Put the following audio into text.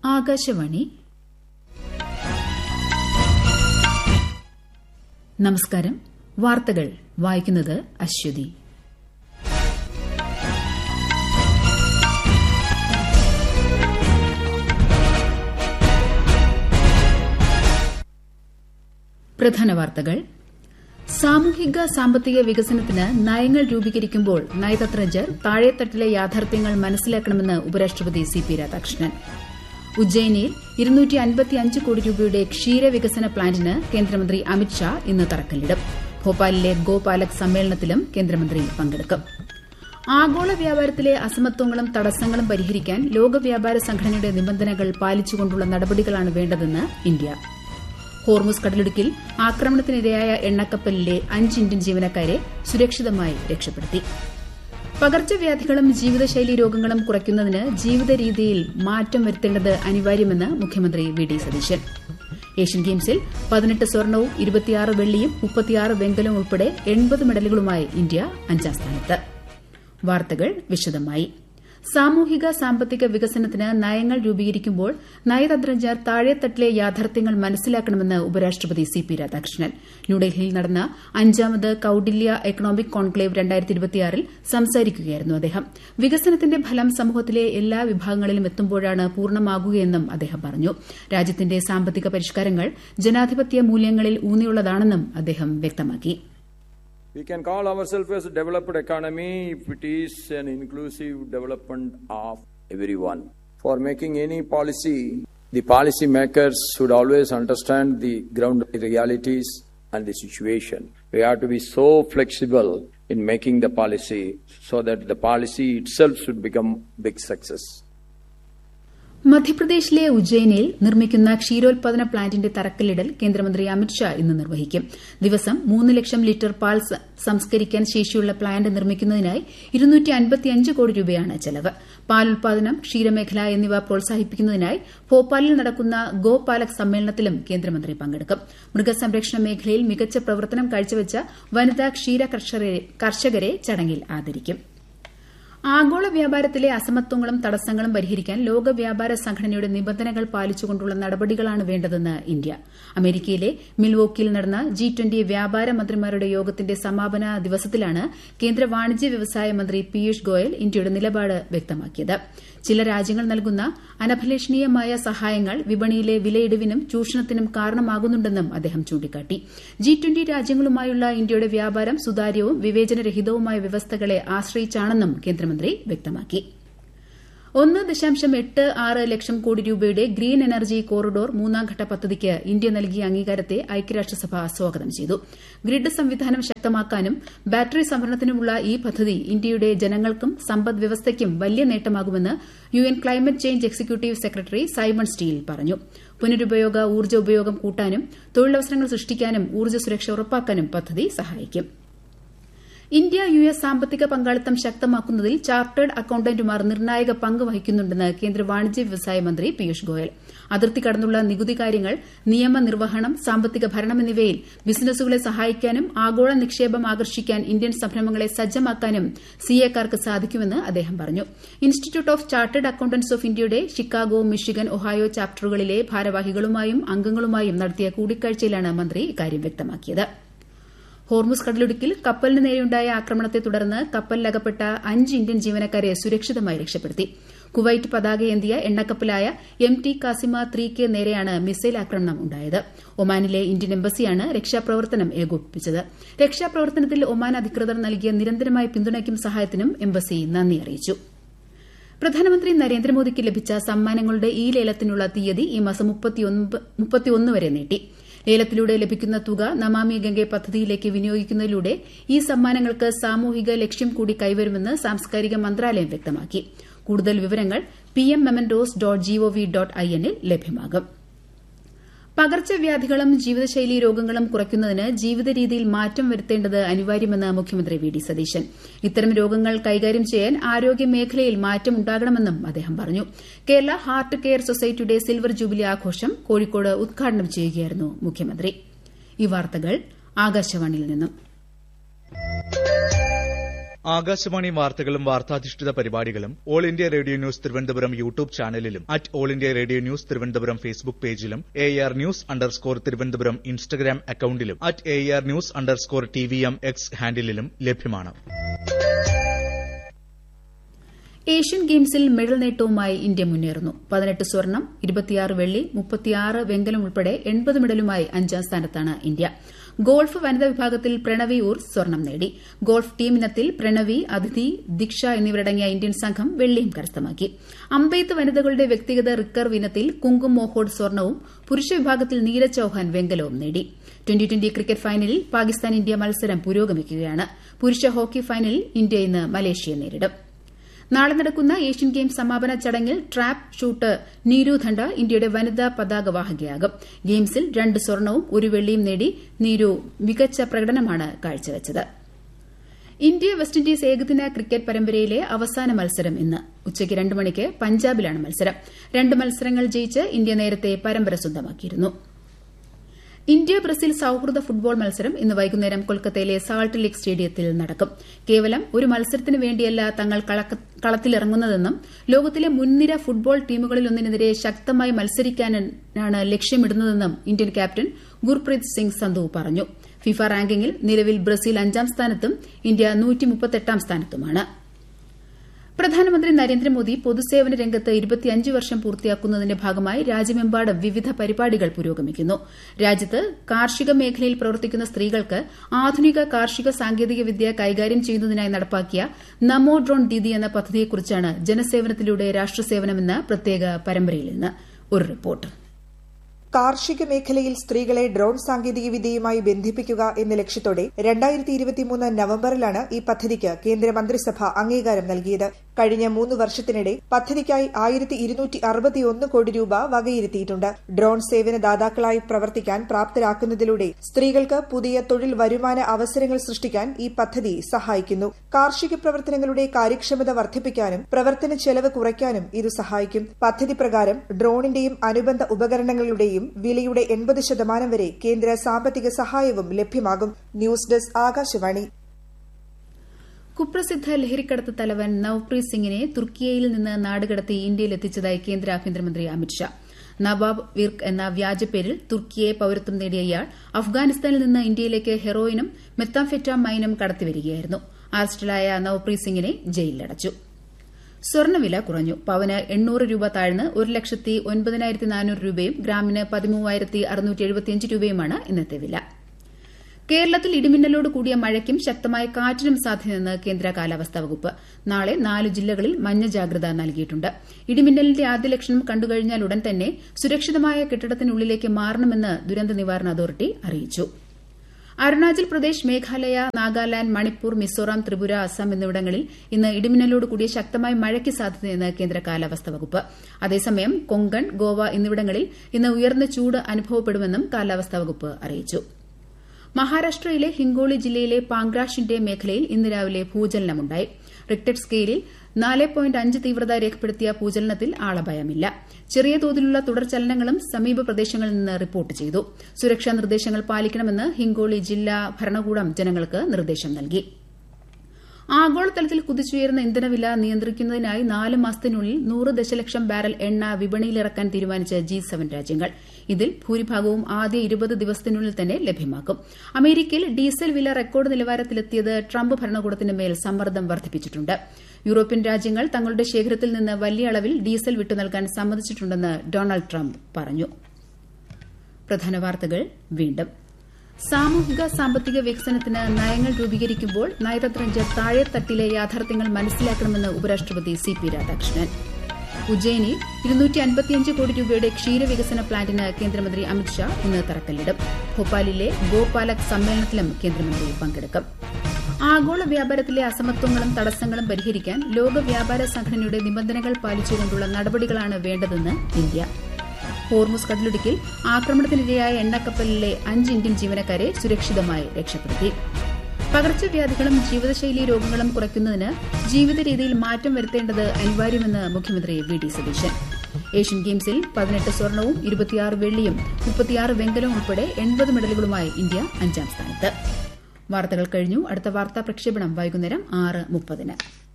ആകാശവാണി നമസ്കാരം വാർത്തകൾ വായിക്കുന്നത് അശ്വതി പ്രധാന വാർത്തകൾ സാമൂഹിക സാമ്പത്തിക വികസനത്തിന് നയങ്ങൾ രൂപീകരിക്കുമ്പോൾ നയതന്ത്രജ്ഞർ താഴെത്തട്ടിലെ യാഥാർത്ഥ്യങ്ങൾ മനസ്സിലാക്കണമെന്ന് ഉപരാഷ്ട്രപതി സി പി രാധാകൃഷ്ണൻ ഉജ്ജയിനിയിൽ കോടി രൂപയുടെ ക്ഷീരവികസന പ്ലാന്റിന് കേന്ദ്രമന്ത്രി അമിത്ഷാ ഇന്ന് തറക്കല്ലിടും ഭോപ്പാലിലെ ഗോപാലക് സമ്മേളനത്തിലും കേന്ദ്രമന്ത്രി പങ്കെടുക്കും ആഗോള വ്യാപാരത്തിലെ അസമത്വങ്ങളും തടസ്സങ്ങളും പരിഹരിക്കാൻ ലോക വ്യാപാര സംഘടനയുടെ നിബന്ധനകൾ പാലിച്ചുകൊണ്ടുള്ള നടപടികളാണ് വേണ്ടതെന്ന് ഇന്ത്യ ഹോർമുസ് കടലിടുക്കിൽ ആക്രമണത്തിനിരയായ എണ്ണക്കപ്പലിലെ അഞ്ച് ഇന്ത്യൻ ജീവനക്കാരെ സുരക്ഷിതമായി രക്ഷപ്പെടുത്തി പകർച്ചവ്യാധികളും ജീവിതശൈലി രോഗങ്ങളും കുറയ്ക്കുന്നതിന് ജീവിത രീതിയിൽ മാറ്റം വരുത്തേണ്ടത് അനിവാര്യമെന്ന് മുഖ്യമന്ത്രി വി ഡി സതീശൻ ഏഷ്യൻ ഗെയിംസിൽ പതിനെട്ട് സ്വർണവും ഇരുപത്തിയാറ് വെള്ളിയും മുപ്പത്തിയാറ് വെങ്കലവും ഉൾപ്പെടെ എൺപത് മെഡലുകളുമായി ഇന്ത്യ അഞ്ചാം സ്ഥാനത്ത് വാർത്തകൾ വിശദമായി സാമൂഹിക സാമ്പത്തിക വികസനത്തിന് നയങ്ങൾ രൂപീകരിക്കുമ്പോൾ നയതന്ത്രജ്ഞർ താഴെത്തട്ടിലെ യാഥാർത്ഥ്യങ്ങൾ മനസ്സിലാക്കണമെന്ന് ഉപരാഷ്ട്രപതി സി പി രാധാകൃഷ്ണൻ ന്യൂഡൽഹിയിൽ നടന്ന അഞ്ചാമത് കൌഡില്യ എക്കണോമിക് കോൺക്ലേവ് ൽ സംസാരിക്കുകയായിരുന്നു അദ്ദേഹം വികസനത്തിന്റെ ഫലം സമൂഹത്തിലെ എല്ലാ വിഭാഗങ്ങളിലും എത്തുമ്പോഴാണ് പൂർണ്ണമാകുകയെന്നും അദ്ദേഹം പറഞ്ഞു രാജ്യത്തിന്റെ സാമ്പത്തിക പരിഷ്കാരങ്ങൾ ജനാധിപത്യ മൂല്യങ്ങളിൽ ഊന്നിയുള്ളതാണെന്നും അദ്ദേഹം വ്യക്തമാക്കി We can call ourselves as a developed economy if it is an inclusive development of everyone. For making any policy, the policy makers should always understand the ground realities and the situation. We have to be so flexible in making the policy so that the policy itself should become big success. മധ്യപ്രദേശിലെ ഉജ്ജയിനിൽ നിർമ്മിക്കുന്ന ക്ഷീരോത്പാദന പ്ലാന്റിന്റെ തറക്കല്ലിടൽ കേന്ദ്രമന്ത്രി അമിത്ഷാ ഇന്ന് നിർവഹിക്കും ദിവസം മൂന്ന് ലക്ഷം litre പാൽ സംസ്കരിക്കാൻ ശേഷിയുള്ള പ്ലാന്റ് നിർമ്മിക്കുന്നതിനായി കോടി രൂപയാണ് ചെലവ് പാൽ ഉൽപാദനം ക്ഷീരമേഖല എന്നിവ പ്രോത്സാഹിപ്പിക്കുന്നതിനായി ഭോപ്പാലിൽ നടക്കുന്ന ഗോപാലക് സമ്മേളനത്തിലും കേന്ദ്രമന്ത്രി പങ്കെടുക്കും മൃഗസംരക്ഷണ മേഖലയിൽ മികച്ച പ്രവർത്തനം കാഴ്ചവച്ച വനിതാ ക്ഷീര കർഷകരെ ചടങ്ങിൽ ആദരിക്കും ആഗോള വ്യാപാരത്തിലെ അസമത്വങ്ങളും തടസ്സങ്ങളും പരിഹരിക്കാൻ ലോക വ്യാപാര സംഘടനയുടെ നിബന്ധനകൾ പാലിച്ചുകൊണ്ടുള്ള നടപടികളാണ് വേണ്ടതെന്ന് ഇന്ത്യ അമേരിക്കയിലെ മിൽവോക്കിയിൽ നടന്ന ജി ട്വന്റി വ്യാപാര മന്ത്രിമാരുടെ യോഗത്തിന്റെ സമാപന ദിവസത്തിലാണ് കേന്ദ്ര വാണിജ്യ വ്യവസായ മന്ത്രി പീയൂഷ് ഗോയൽ ഇന്ത്യയുടെ നിലപാട് വ്യക്തമാക്കിയത് ചില രാജ്യങ്ങൾ നൽകുന്ന അനഭിലഷണീയമായ സഹായങ്ങൾ വിപണിയിലെ വിലയിടിവിനും ചൂഷണത്തിനും കാരണമാകുന്നുണ്ടെന്നും അദ്ദേഹം ചൂണ്ടിക്കാട്ടി ജി ട്വന്റി രാജ്യങ്ങളുമായുള്ള ഇന്ത്യയുടെ വ്യാപാരം സുതാര്യവും വിവേചനരഹിതവുമായ വ്യവസ്ഥകളെ ആശ്രയിച്ചാണെന്നും കേന്ദ്രമന്ത്രി വ്യക്തമാക്കി ഒന്ന് ദശാംശം എട്ട് ആറ് ലക്ഷം കോടി രൂപയുടെ ഗ്രീൻ എനർജി കോറിഡോർ മൂന്നാംഘട്ട പദ്ധതിക്ക് ഇന്ത്യ നൽകിയ അംഗീകാരത്തെ ഐക്യരാഷ്ട്രസഭ സ്വാഗതം ചെയ്തു ഗ്രിഡ് സംവിധാനം ശക്തമാക്കാനും ബാറ്ററി സംഭരണത്തിനുമുള്ള ഈ പദ്ധതി ഇന്ത്യയുടെ ജനങ്ങൾക്കും സമ്പദ് വ്യവസ്ഥയ്ക്കും വലിയ നേട്ടമാകുമെന്ന് U N climate change executive secretary Simon Stiell പറഞ്ഞു പുനരുപയോഗ ഊർജ്ജ ഉപയോഗം കൂട്ടാനും തൊഴിലവസരങ്ങൾ സൃഷ്ടിക്കാനും ഊർജ്ജ സുരക്ഷ ഉറപ്പാക്കാനും പദ്ധതി സഹായിക്കും ഇന്ത്യ യു എസ് സാമ്പത്തിക പങ്കാളിത്തം ശക്തമാക്കുന്നതിൽ ചാർട്ടേഡ് അക്കൌണ്ടന്റുമാർ നിർണായക പങ്ക് വഹിക്കുന്നുണ്ടെന്ന് കേന്ദ്ര വാണിജ്യ വ്യവസായ മന്ത്രി പീയൂഷ് ഗോയൽ അതിർത്തി കടന്നുള്ള നികുതി കാര്യങ്ങൾ നിയമനിർവഹണം സാമ്പത്തിക ഭരണം എന്നിവയിൽ ബിസിനസ്സുകളെ സഹായിക്കാനും ആഗോള നിക്ഷേപം ആകർഷിക്കാൻ ഇന്ത്യൻ സംരംഭങ്ങളെ സജ്ജമാക്കാനും സിഎക്കാർക്ക് സാധിക്കുമെന്ന് അദ്ദേഹം പറഞ്ഞു institute of chartered accountants of ഇന്ത്യയുടെ ഷിക്കാഗോ മിഷിഗൻ ഒഹായോ ചാപ്റ്ററുകളിലെ ഭാരവാഹികളുമായും അംഗങ്ങളുമായും നടത്തിയ കൂടിക്കാഴ്ചയിലാണ് മന്ത്രി ഇക്കാര്യം വ്യക്തമാക്കിയത് ഹോർമുസ് കടലിടുക്കിൽ കപ്പലിന് നേരെയുണ്ടായ ആക്രമണത്തെ തുടർന്ന് കപ്പലിലകപ്പെട്ട അഞ്ച് ഇന്ത്യൻ ജീവനക്കാരെ സുരക്ഷിതമായി രക്ഷപ്പെടുത്തി കുവൈറ്റ് പതാകയേന്തിയ എണ്ണക്കപ്പലായ M T Qasima three K നേരെയാണ് മിസൈൽ ആക്രമണം ഉണ്ടായത് ഒമാനിലെ ഇന്ത്യൻ എംബസിയാണ് രക്ഷാപ്രവർത്തനം ഏകോപിപ്പിച്ചത് രക്ഷാപ്രവർത്തനത്തിൽ ഒമാൻ അധികൃതർ നൽകിയ നിരന്തരമായ പിന്തുണയ്ക്കും സഹായത്തിനും എംബസി നന്ദി അറിയിച്ചു പ്രധാനമന്ത്രി നരേന്ദ്രമോദിക്ക് ലഭിച്ച സമ്മാനങ്ങളുടെ ഈ ലേലത്തിനുള്ള തീയതി ഈ മാസം മുപ്പത്തിയൊന്ന് വരെ നീട്ടി ലേലത്തിലൂടെ ലഭിക്കുന്ന തുക നമാമി ഗംഗെ പദ്ധതിയിലേക്ക് വിനിയോഗിക്കുന്നതിലൂടെ ഈ സമ്മാനങ്ങൾക്ക് സാമൂഹിക ലക്ഷ്യം കൂടി കൈവരുമെന്ന് സാംസ്കാരിക മന്ത്രാലയം വ്യക്തമാക്കി കൂടുതൽ വിവരങ്ങൾ P M mementos dot G O V dot I എന്നിൽ ലഭ്യമാകും പകർച്ചവ്യാധികളും ജീവിതശൈലി രോഗങ്ങളും കുറയ്ക്കുന്നതിന് ജീവിത രീതിയിൽ മാറ്റം വരുത്തേണ്ടത് അനിവാര്യമെന്ന് മുഖ്യമന്ത്രി വി ഡി സതീശൻ ഇത്തരം രോഗങ്ങൾ കൈകാര്യം ചെയ്യാൻ ആരോഗ്യ മേഖലയിൽ മാറ്റം ഉണ്ടാകണമെന്നും അദ്ദേഹം പറഞ്ഞു കേരള ഹാർട്ട് കെയർ സൊസൈറ്റിയുടെ സിൽവർ ജൂബിലി ആഘോഷം കോഴിക്കോട് ഉദ്ഘാടനം ചെയ്യുകയായിരുന്നു മുഖ്യമന്ത്രി ഈ വാർത്തകൾ ആകാശവാണിയിൽ നിന്നും ആകാശവാണി വാർത്തകളും വാർത്താധിഷ്ഠിത പരിപാടികളും all India radio news Thiruvananthapuram YouTube ചാനലിലും at all India radio news Thiruvananthapuram Facebook പേജിലും A R news underscore Thiruvananthapuram Instagram അക്കൌണ്ടിലും at A R news underscore T V M X ഹാൻഡിലും ലഭ്യമാണ് ഏഷ്യൻ ഗെയിംസിൽ മെഡൽ നേട്ടവുമായി ഇന്ത്യ മുന്നേറുന്നു പതിനെട്ട് സ്വർണം ഇരുപത്തിയാറ് വെള്ളി മുപ്പത്തിയാറ് വെങ്കലം ഉൾപ്പെടെ എൺപത് മെഡലുമായി അഞ്ചാം സ്ഥാനത്താണ് ഇന്ത്യ ഗോൾഫ് വനിതാ വിഭാഗത്തിൽ പ്രണവി ഊർ സ്വർണം നേടി ഗോൾഫ് ടീം ഇനത്തിൽ പ്രണവി അതിഥി ദീക്ഷ എന്നിവരടങ്ങിയ ഇന്ത്യൻ സംഘം വെള്ളിയും കരസ്ഥമാക്കി അമ്പെയ്ത്ത് വനിതകളുടെ വ്യക്തിഗത റിക്കർവ് ഇനത്തിൽ കുങ്കും മോഹോഡ് സ്വർണവും പുരുഷ വിഭാഗത്തിൽ നീരജ് ചൌഹാൻ വെങ്കലവും നേടി ട്വന്റി ട്വന്റി ക്രിക്കറ്റ് ഫൈനലിൽ പാകിസ്ഥാൻ ഇന്ത്യ മത്സരം പുരോഗമിക്കുകയാണ് പുരുഷ ഹോക്കി ഫൈനലിൽ ഇന്ത്യ ഇന്ന് മലേഷ്യയെ നേരിടും നാളെ നടക്കുന്ന ഏഷ്യൻ ഗെയിംസ് സമാപന ചടങ്ങിൽ ട്രാപ്പ് ഷൂട്ടർ നീരു ധണ്ട ഇന്ത്യയുടെ വനിതാ പതാകവാഹകയാകും ഗെയിംസിൽ രണ്ട് സ്വർണവും ഒരു വെള്ളിയും നേടി നീരു മികച്ച പ്രകടനമാണ് കാഴ്ചവച്ചത് ഇന്ത്യ വെസ്റ്റ് ഇൻഡീസ് ഏകദിന ക്രിക്കറ്റ് പരമ്പരയിലെ അവസാന മത്സരം ഇന്ന് ഉച്ചയ്ക്ക് രണ്ട് മണിക്ക് പഞ്ചാബിലാണ് മത്സരം രണ്ട് മത്സരങ്ങൾ ജയിച്ച് ഇന്ത്യ നേരത്തെ പരമ്പര സ്വന്തമാക്കിയിരുന്നു ഇന്ത്യ ബ്രസീൽ സൌഹൃദ ഫുട്ബോൾ മത്സരം ഇന്ന് വൈകുന്നേരം കൊൽക്കത്തയിലെ സാൾട്ട് ലേക്ക് സ്റ്റേഡിയത്തിൽ നടക്കും കേവലം ഒരു മത്സരത്തിന് വേണ്ടിയല്ല തങ്ങൾ കളത്തിലിറങ്ങുന്നതെന്നും ലോകത്തിലെ മുൻനിര ഫുട്ബോൾ ടീമുകളിലൊന്നിനെതിരെ ശക്തമായി മത്സരിക്കാനാണ് ലക്ഷ്യമിടുന്നതെന്നും ഇന്ത്യൻ ക്യാപ്റ്റൻ ഗുർപ്രീത് സിംഗ് സന്ധു പറഞ്ഞു ഫിഫ റാങ്കിങ്ങിൽ നിലവിൽ ബ്രസീൽ അഞ്ചാം സ്ഥാനത്തും ഇന്ത്യ സ്ഥാനത്തുമാണ് പ്രധാനമന്ത്രി നരേന്ദ്രമോദി പൊതുസേവന രംഗത്ത് ഇരുപത്തിയഞ്ച് വർഷം പൂർത്തിയാക്കുന്നതിന്റെ ഭാഗമായി രാജ്യമെമ്പാടും വിവിധ പരിപാടികൾ പുരോഗമിക്കുന്നു രാജ്യത്ത് കാർഷിക മേഖലയിൽ പ്രവർത്തിക്കുന്ന സ്ത്രീകൾക്ക് ആധുനിക കാർഷിക സാങ്കേതിക വിദ്യ കൈകാര്യം ചെയ്യുന്നതിനായി നടപ്പാക്കിയ നമോ ഡ്രോൺ ദീദി എന്ന പദ്ധതിയെക്കുറിച്ചാണ് ജനസേവനത്തിലൂടെ രാഷ്ട്രസേവനമെന്ന പ്രത്യേക പരമ്പരയിൽ നിന്ന് ഒരു റിപ്പോർട്ട് കാർഷിക മേഖലയിൽ സ്ത്രീകളെ ഡ്രോൺ സാങ്കേതികവിദ്യയുമായി ബന്ധിപ്പിക്കുക എന്ന ലക്ഷ്യത്തോടെ രണ്ടായിരത്തി ഇരുപത്തിമൂന്ന് നവംബറിലാണ് ഈ പദ്ധതിക്ക് കേന്ദ്ര മന്ത്രിസഭ അംഗീകാരം നൽകിയത് കഴിഞ്ഞ മൂന്ന് വർഷത്തിനിടെ പദ്ധതിക്കായി ആയിരത്തി ഇരുന്നൂറ്റി അറുപത്തിയൊന്ന് കോടി രൂപ വകയിരുത്തിയിട്ടുണ്ട് ഡ്രോൺ സേവനദാതാക്കളായി പ്രവർത്തിക്കാൻ പ്രാപ്തരാക്കുന്നതിലൂടെ സ്ത്രീകൾക്ക് പുതിയ തൊഴിൽ വരുമാന അവസരങ്ങൾ സൃഷ്ടിക്കാൻ ഈ പദ്ധതി സഹായിക്കുന്നു കാർഷിക പ്രവർത്തനങ്ങളുടെ കാര്യക്ഷമത വർദ്ധിപ്പിക്കാനും പ്രവർത്തന ചെലവ് കുറയ്ക്കാനും ഇത് സഹായിക്കും പദ്ധതി പ്രകാരം ഡ്രോണിന്റെയും അനുബന്ധ ഉപകരണങ്ങളുടെയും വിലയുടെ എൺപത് ശതമാനം വരെ കേന്ദ്ര സാമ്പത്തിക സഹായവും ലഭ്യമാകും ന്യൂസ് ഡെസ്ക് ആകാശവാണി കുപ്രസിദ്ധ ലഹരിക്കടത്ത് തലവൻ നവ്പ്രീത് സിംഗിനെ തുർക്കിയയിൽ നിന്ന് നാടുകടത്തി ഇന്ത്യയിലെത്തിച്ചതായി കേന്ദ്ര ആഭ്യന്തരമന്ത്രി അമിത്ഷാ നവാബ് വിർക്ക് എന്ന വ്യാജപ്പേരിൽ തുർക്കിയെ പൌരത്വം നേടിയ ഇയാൾ അഫ്ഗാനിസ്ഥാനിൽ നിന്ന് ഇന്ത്യയിലേക്ക് ഹെറോയിനും മെത്താംഫെറ്റാമൈനും കടത്തിവരികയായിരുന്നു അറസ്റ്റിലായ നവ്പ്രീത് സിംഗിനെ ജയിലിലടച്ചു സ്വർണ്ണവില കുറഞ്ഞു പവന് എണ്ണൂറ് രൂപ താഴ്ന്ന് ഒരു ലക്ഷത്തി ഒൻപതിനായിരത്തി നാനൂറ് രൂപയും ഗ്രാമിന് പതിമൂവായിരത്തി അറുന്നൂറ്റി എഴുപത്തിയഞ്ച് രൂപയുമാണ് ഇന്നത്തെ വില കേരളത്തിൽ ഇടിമിന്നലോട് കൂടിയ മഴയ്ക്കും ശക്തമായ കാറ്റിനും സാധ്യതയെന്ന് കേന്ദ്ര കാലാവസ്ഥാ വകുപ്പ് നാളെ നാല് ജില്ലകളിൽ മഞ്ഞ ജാഗ്രത നൽകിയിട്ടുണ്ട് ഇടിമിന്നലിന്റെ ആദ്യ ലക്ഷണം കണ്ടുകഴിഞ്ഞാൽ ഉടൻ തന്നെ സുരക്ഷിതമായ കെട്ടിടത്തിനുള്ളിലേക്ക് മാറണമെന്ന് ദുരന്ത നിവാരണ അതോറിറ്റി അറിയിച്ചു അരുണാചൽ പ്രദേശ് മേഘാലയ നാഗാലാന്റ് മണിപ്പൂർ മിസോറാം ത്രിപുര അസം എന്നിവിടങ്ങളിൽ ഇന്ന് ഇടിമിന്നലോട് കൂടിയ ശക്തമായ മഴയ്ക്ക് സാധ്യതയെന്ന് കേന്ദ്ര കാലാവസ്ഥാ വകുപ്പ് അതേസമയം കൊങ്കൺ ഗോവ എന്നിവിടങ്ങളിൽ ഇന്ന് ഉയർന്ന ചൂട് അനുഭവപ്പെടുമെന്നും കാലാവസ്ഥാ വകുപ്പ് അറിയിച്ചു മഹാരാഷ്ട്രയിലെ ഹിങ്കോളി ജില്ലയിലെ പാങ്ക്രാഷിന്റെ മേഖലയിൽ ഇന്ന് രാവിലെ ഭൂചലനമുണ്ടായി റിക്ടർ സ്കെയിലിൽ നാല് പോയിന്റ് അഞ്ച് തീവ്രത രേഖപ്പെടുത്തിയ ഭൂചലനത്തിൽ ആളപായമില്ല ചെറിയ തോതിലുള്ള തുടർചലനങ്ങളും സമീപ പ്രദേശങ്ങളിൽ നിന്ന് റിപ്പോർട്ട് ചെയ്തു സുരക്ഷാ നിർദ്ദേശങ്ങൾ പാലിക്കണമെന്ന് ഹിങ്കോളി ജില്ലാ ഭരണകൂടം ജനങ്ങൾക്ക് നിർദ്ദേശം നൽകി ആഗോളതലത്തിൽ കുതിച്ചുയരുന്ന ഇന്ധനവില നിയന്ത്രിക്കുന്നതിനായി നാല് മാസത്തിനുള്ളിൽ നൂറ് ദശലക്ഷം ബാരൽ എണ്ണ വിപണിയിലിറക്കാൻ തീരുമാനിച്ച ജി സെവൻ രാജ്യങ്ങൾ ഇതിൽ ഭൂരിഭാഗവും ആദ്യ ഇരുപത് ദിവസത്തിനുള്ളിൽ തന്നെ ലഭ്യമാക്കും അമേരിക്കയിൽ ഡീസൽ വില റെക്കോർഡ് നിലവാരത്തിലെത്തിയത് ട്രംപ് ഭരണകൂടത്തിന് മേൽ സമ്മർദ്ദം വർദ്ധിപ്പിച്ചിട്ടുണ്ട് യൂറോപ്യൻ രാജ്യങ്ങൾ തങ്ങളുടെ ശേഖരത്തിൽ നിന്ന് വലിയ അളവിൽ ഡീസൽ വിട്ടുനൽകാൻ സമ്മതിച്ചിട്ടുണ്ടെന്ന് ഡൊണാൾഡ് ട്രംപ് പറഞ്ഞു പ്രധാന വാർത്തകൾ വീണ്ടും സാമൂഹിക സാമ്പത്തിക വികസനത്തിന് നയങ്ങൾ രൂപീകരിക്കുമ്പോൾ നയതന്ത്രജ്ഞർ താഴെത്തട്ടിലെ യാഥാർത്ഥ്യങ്ങൾ മനസ്സിലാക്കണമെന്ന് ഉപരാഷ്ട്രപതി സി പി രാധാകൃഷ്ണൻ ഉജ്ജയിനിൽ ഇരുന്നൂറ്റി അൻപത്തിയഞ്ച് കോടി രൂപയുടെ ക്ഷീരവികസന പ്ലാന്റിന് കേന്ദ്രമന്ത്രി അമിത്ഷാ ഇന്ന് തറക്കല്ലിടും ഭോപ്പാലിലെ ഗോപാലക് സമ്മേളനത്തിലും കേന്ദ്രമന്ത്രി പങ്കെടുക്കും ആഗോള വ്യാപാരത്തിലെ അസമത്വങ്ങളും തടസ്സങ്ങളും പരിഹരിക്കാൻ ലോക വ്യാപാര സംഘടനയുടെ നിബന്ധനകൾ പാലിച്ചുകൊണ്ടുള്ള നടപടികളാണ് വേണ്ടതെന്ന് ഇന്ത്യ ഹോർമുസ് കടലിടുക്കിൽ ആക്രമണത്തിനിരയായ എണ്ണക്കപ്പലിലെ അഞ്ച് ഇന്ത്യൻ ജീവനക്കാരെ സുരക്ഷിതമായി രക്ഷപ്പെടുത്തി പകർച്ചവ്യാധികളും ജീവിതശൈലി രോഗങ്ങളും കുറയ്ക്കുന്നതിന് ജീവിത രീതിയിൽ മാറ്റം വരുത്തേണ്ടത് അനിവാര്യമെന്ന് മുഖ്യമന്ത്രി വി ഡി സതീശൻ ഏഷ്യൻ ഗെയിംസിൽ പതിനെട്ട് സ്വർണവും ഇരുപത്തിയാറ് വെള്ളിയും മുപ്പത്തിയാറ് വെങ്കലവും ഉൾപ്പെടെ എൺപത് മെഡലുകളുമായി ഇന്ത്യ അഞ്ചാം സ്ഥാനത്ത് വാർത്തകൾ കഴിഞ്ഞു അടുത്ത വാർത്താ പ്രക്ഷേപണം വൈകുന്നേരം ആറ് മുപ്പതിന്